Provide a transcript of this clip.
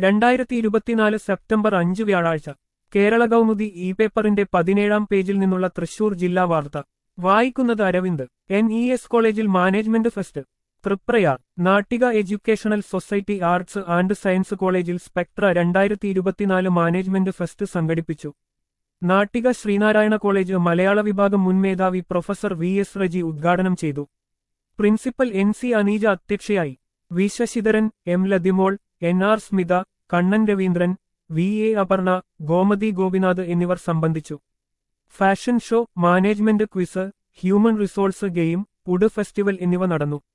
രണ്ടായിരത്തി ഇരുപത്തിനാല് സെപ്റ്റംബർ അഞ്ച് വ്യാഴാഴ്ച കേരള കൗമുദി ഇ പേപ്പറിന്റെ പതിനേഴാം പേജിൽ നിന്നുള്ള തൃശൂർ ജില്ലാ വാർത്ത വായിക്കുന്നത് അരവിന്ദ് എൻ ഇ എസ് കോളേജിൽ management fest Triprayar Nattika educational society arts and science കോളേജിൽ സ്പെക്ട്ര രണ്ടായിരത്തി ഇരുപത്തിനാല് മാനേജ്മെന്റ് ഫെസ്റ്റ് സംഘടിപ്പിച്ചു നാട്ടിക ശ്രീനാരായണ കോളേജ് മലയാള വിഭാഗം മുൻ മേധാവി പ്രൊഫസർ വി എസ് റജി ഉദ്ഘാടനം ചെയ്തു പ്രിൻസിപ്പൽ എൻ സി അനീജ അധ്യക്ഷയായി V Sasidharan M Lathimol N R Smitha Kannan Raveendran V A Aparna Gomathi Gopinath എന്നിവർ സംബന്ധിച്ചു fashion show management quiz human resource game food festival എന്നിവ നടന്നു